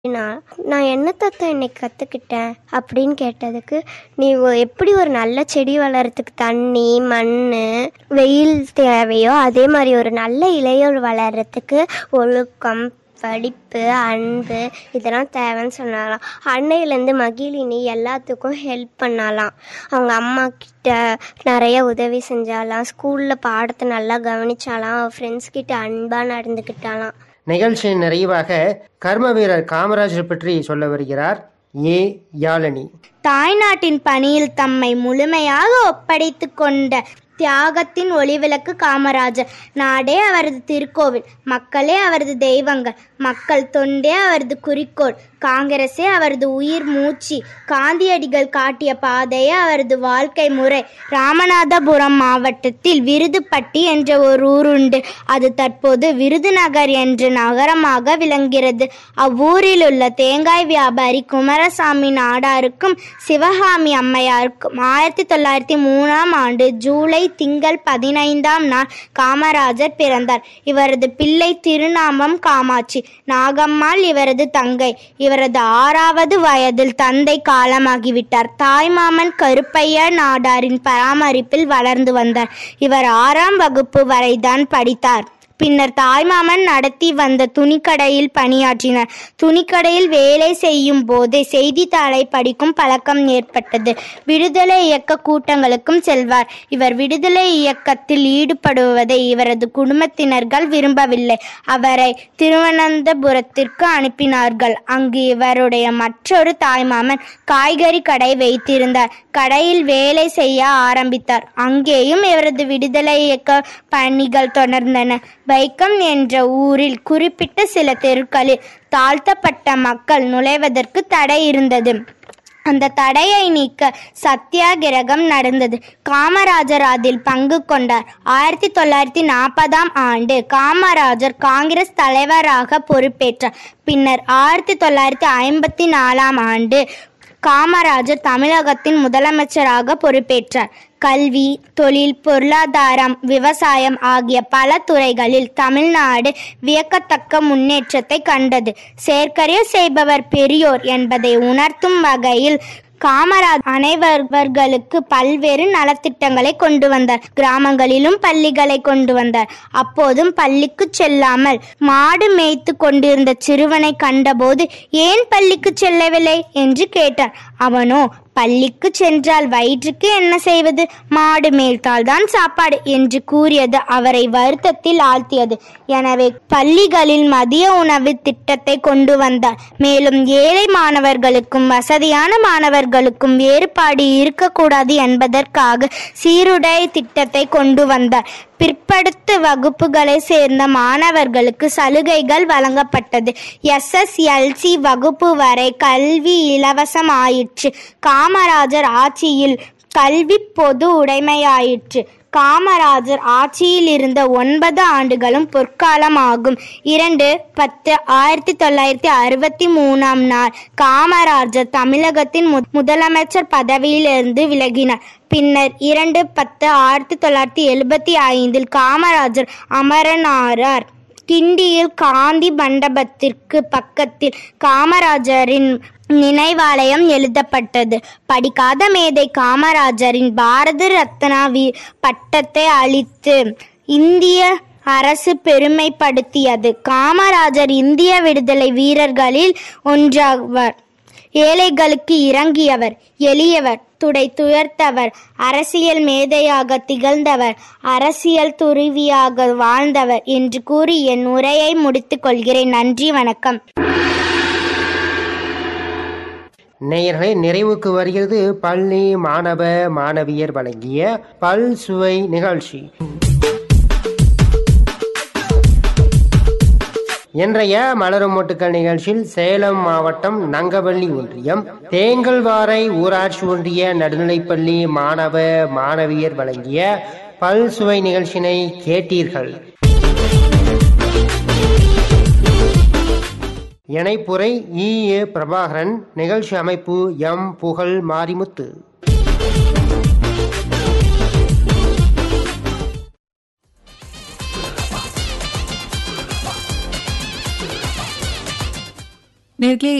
நான் நான் என்ன தத்தை இன்னைக்கு கற்றுக்கிட்டேன் அப்படின்னு கேட்டதுக்கு நீ ஒ- எப்படி ஒரு நல்ல செடி வளர்கிறதுக்கு தண்ணி மண் வெயில் தேவையோ அதே மாதிரி ஒரு நல்ல இலையோர் வளர்கிறதுக்கு ஒழுக்கம் படிப்பு அன்பு இதெல்லாம் தேவைன்னு சொன்னாலாம் அன்னையிலேருந்து மகிழினி எல்லாத்துக்கும் ஹெல்ப் பண்ணாலாம் அவங்க அம்மா கிட்ட நிறைய உதவி செஞ்சாலாம் ஸ்கூலில் பாடத்தை நல்லா கவனிச்சாலாம் அவள் ஃப்ரெண்ட்ஸ் கிட்ட அன்பாக நடந்துக்கிட்டாலாம் நிகழ்ச்சியின் நிறைவாக கர்ம வீரர் காமராஜர் பற்றி சொல்ல வருகிறார் ஏ யாழினி தாய்நாட்டின் பணியில் தம்மை முழுமையாக ஒப்படைத்து கொண்ட தியாகத்தின் ஒளிவிளக்கு காமராஜர் நாடே அவரது திருக்கோவில் மக்களே அவரது தெய்வங்கள் மக்கள் தொண்டே அவரது குறிக்கோள் காங்கிரஸே அவரது உயிர் மூச்சு காந்தியடிகள் காட்டிய பாதையே அவரது வாழ்க்கை முறை ராமநாதபுரம் மாவட்டத்தில் விருதுப்பட்டி என்ற ஒரு ஊர் உண்டு அது தற்போது விருதுநகர் என்ற நகரமாக விளங்குகிறது அவ்வூரில் உள்ள தேங்காய் வியாபாரி குமாரசாமி நாடாருக்கும் சிவகாமி அம்மையாருக்கும் ஆயிரத்தி தொள்ளாயிரத்தி மூணாம் ஆண்டு ஜூலை திங்கள் பதினைந்தாம் நாள் காமராஜர் பிறந்தார் இவரது பிள்ளை திருநாமம் காமாட்சி நாகம்மாள் இவரது தங்கை இவரது ஆறாவது வயதில் தந்தை காலமாகிவிட்டார் தாய்மாமன் கருப்பையா நாடாரின் பராமரிப்பில் வளர்ந்து வந்தார் இவர் ஆறாம் வகுப்பு வரைதான் படித்தார் பின்னர் தாய்மாமன் நடத்தி வந்த துணிக்கடையில் பணியாற்றினார் துணிக்கடையில் வேலை செய்யும் போதே செய்தித்தாளை படிக்கும் பழக்கம் ஏற்பட்டது விடுதலை இயக்க கூட்டங்களுக்கும் செல்வார் இவர் விடுதலை இயக்கத்தில் ஈடுபடுவதை இவரது குடும்பத்தினர்கள் விரும்பவில்லை அவரை திருவனந்தபுரத்திற்கு அனுப்பினார்கள் அங்கு இவருடைய மற்றொரு தாய்மாமன் காய்கறி கடை வைத்திருந்தார் கடையில் வேலை செய்ய ஆரம்பித்தார் அங்கேயும் இவரது விடுதலை இயக்க பணிகள் தொடர்ந்தன வைக்கம் என்ற ஊரில் குறிப்பிட்ட சில தெருக்களில் தாழ்த்தப்பட்ட மக்கள் நுழைவதற்கு தடை இருந்தது அந்த தடையை நீக்க சத்தியாகிரகம் நடந்தது காமராஜர் அதில் பங்கு கொண்டார் ஆயிரத்தி தொள்ளாயிரத்தி நாற்பதாம் ஆண்டு காமராஜர் காங்கிரஸ் தலைவராக பொறுப்பேற்றார் பின்னர் ஆயிரத்தி தொள்ளாயிரத்தி ஐம்பத்தி நாலாம் ஆண்டு காமராஜர் தமிழகத்தின் முதலமைச்சராக பொறுப்பேற்றார் கல்வி தொழில் பொருளாதாரம் விவசாயம் ஆகிய பல துறைகளில் தமிழ்நாடு வியக்கத்தக்க முன்னேற்றத்தை கண்டது செயற்கரிய செய்பவர் பெரியோர் என்பதை உணர்த்தும் வகையில் காமராஜ் அனைவர்களுக்கு பல்வேறு நலத்திட்டங்களை கொண்டு வந்தார் கிராமங்களிலும் பள்ளிகளை கொண்டு வந்தார் அப்போதும் பள்ளிக்கு செல்லாமல் மாடு மேய்த்து கொண்டிருந்த சிறுவனை கண்டபோது ஏன் பள்ளிக்கு செல்லவில்லை என்று கேட்டார் அவனோ பள்ளிக்கு சென்றால் வயிற்றுக்கு என்ன செய்வது மாடு மேய்த்தால் தான் சாப்பாடு என்று கூறியது அவரை வருத்தத்தில் ஆழ்த்தியது எனவே பள்ளிகளில் மதிய உணவு திட்டத்தை கொண்டு வந்தார் மேலும் ஏழை மாணவர்களுக்கும் வசதியான மாணவர்களுக்கும் வேறுபாடு இருக்கக்கூடாது என்பதற்காக சீருடை திட்டத்தை கொண்டு வந்தார் பிற்படுத்த வகுப்புகளை சேர்ந்த மாணவர்களுக்கு சலுகைகள் வழங்கப்பட்டது எஸ்எஸ்எல்சி வகுப்பு வரை கல்வி இலவசம் ஆயிற்று காமராஜர் ஆட்சியில் கல்வி பொது உடைமையாயிற்று காமராஜர் ஆட்சியில் இருந்த ஒன்பது ஆண்டுகளும் பொற்காலம் ஆகும் இரண்டு பத்து ஆயிரத்தி தொள்ளாயிரத்தி அறுபத்தி மூணாம் நாள் காமராஜர் தமிழகத்தின் மு- முதலமைச்சர் பதவியிலிருந்து விலகினார் பின்னர் இரண்டு பத்து ஆயிரத்தி தொள்ளாயிரத்தி எழுபத்தி ஐந்தில் காமராஜர் அமரனாரார் கிண்டியில் காந்தி மண்டபத்திற்கு பக்கத்தில் காமராஜரின் நினைவாலயம் எழுதப்பட்டது படிக்காத மேதை காமராஜரின் பாரத ரத்னா வி- பட்டத்தை அளித்து இந்திய அரசு பெருமைப்படுத்தியது காமராஜர் இந்திய விடுதலை வீரர்களில் ஒன்றாவர் ஏழைகளுக்கு இறங்கியவர் எளியவர் துடை துயர்த்தவர் அரசியல் மேதையாக திகழ்ந்தவர் அரசியல் துருவியாக வாழ்ந்தவர் என்று கூறி என் உரையை முடித்துக் கொள்கிறேன் நன்றி வணக்கம் நேயர்களே நிறைவுக்கு வருகிறது பள்ளி மாணவ மாணவியர் வழங்கிய பல் சுவை நிகழ்ச்சி இன்றைய மலரும் மொட்டுக்கள் நிகழ்ச்சியில் சேலம் மாவட்டம் நங்கவள்ளி ஒன்றியம் தேங்கல்வாரை ஊராட்சி ஒன்றிய நடுநிலைப்பள்ளி மாணவ மாணவியர் வழங்கிய பல் சுவை நிகழ்ச்சியினை கேட்டீர்கள் இணைப்புரை இ ஏ பிரபாகரன் நிகழ்ச்சி அமைப்பு எம் புகழ் மாரிமுத்து நேர்களே